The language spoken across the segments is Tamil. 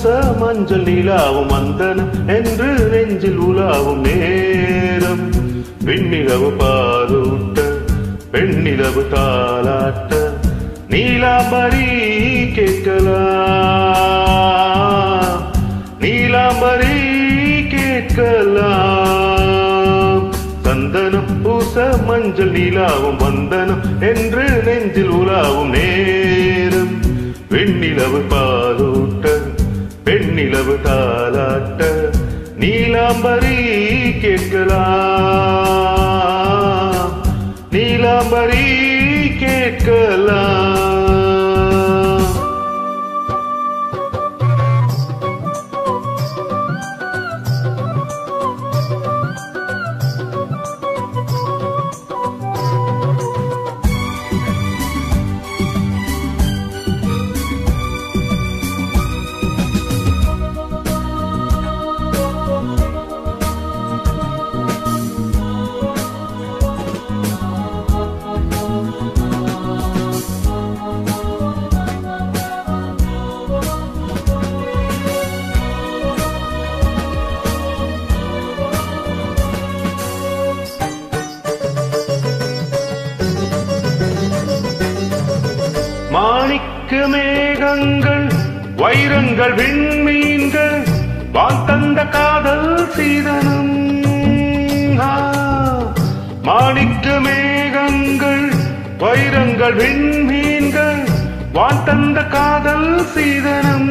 பூச மஞ்சள் நிலாவும் வந்தனம் என்று நெஞ்சில் உலாவும் நேரம் விண்ணிலவு பாலூட்ட பெண்ணிலவு தாளாட்ட நீலாம்பரி கேட்கலாம் நீலாம்பரி கேட்கலாம் சந்தனம் பூச மஞ்சள் நீலாவும் வந்தனம் என்று நெஞ்சில் உலாவும் நேரம் வெண்ணிலவு பாலூட்ட பெண்ணிலவு தாளாட்ட நீலாம்பரி கேட்கலாம் நீலாம்பரி கேட்கலாம் மாணிக்க மேகங்கள் வைரங்கள் விண்மீன்கள் வான் தந்த காதல் சீதனம் ஆ, மாணிக்க மேகங்கள் வைரங்கள் விண்மீன்கள் வான் தந்த காதல் சீதனம்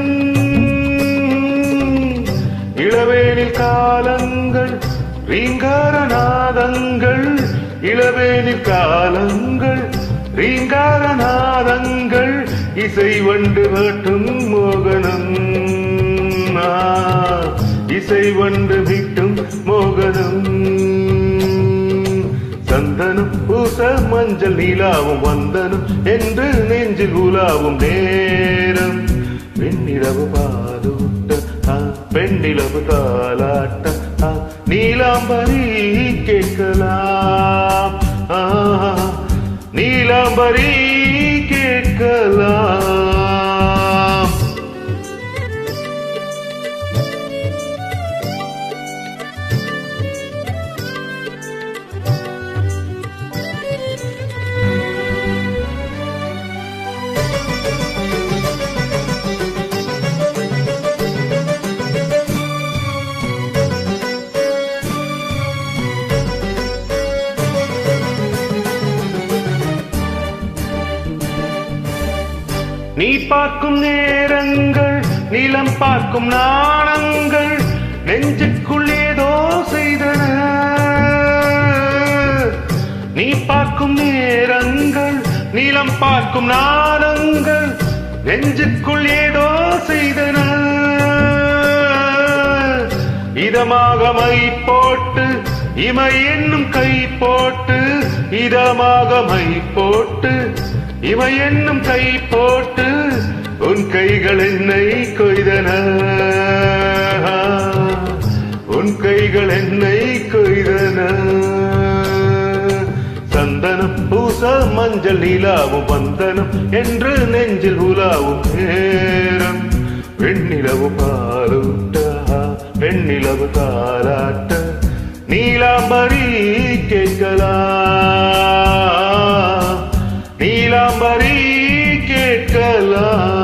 இளவேனில் காலங்கள் ரீங்காரநாதங்கள் இளவேனில் காலங்கள் ரீங்காரநாதங்கள் இசை வண்டு மீட்டும் மோகனம் ஆ, இசை வண்டு மீட்டும் மோகனம் சந்தனம் பூச மஞ்சள் நீலாவும் வந்தனம் என்று நெஞ்சில் உலாவும் நேரம் வெண்ணிலவு பாலூட்ட ஆ, பெண்ணிலவு தாளாட்ட ஆ, நீலாம்பரி கேட்கலாம் ஆ, நீலாம்பரி கேட்கலாம் நீ பார்க்கும் நேரங்கள் நிலம் பார்க்கும் நாணங்கள் நெஞ்சுக்குள் ஏதோ செய்தன நீ பார்க்கும் நேரங்கள் நிலம் பார்க்கும் நாணங்கள் நெஞ்சுக்குள் ஏதோ செய்தன இதமாக மை போட்டு இமை என்னும் கை போட்டு இதமாக மை போட்டு இமை என்னும் கை போட்டு உன் கைகள் என்னை கொய்தன உன் கைகள் என்னை கொய்தன சந்தனம் பூச மஞ்சள் நீலாவும் வந்தனம் என்று நெஞ்சில் உலாவும் நேரம் வெண்ணிலவு பாலூட்ட பெண்ணிலவு தாராட்ட நீலாம்பரி கேட்கலாம் நீலாம்பரி கேட்கலாம்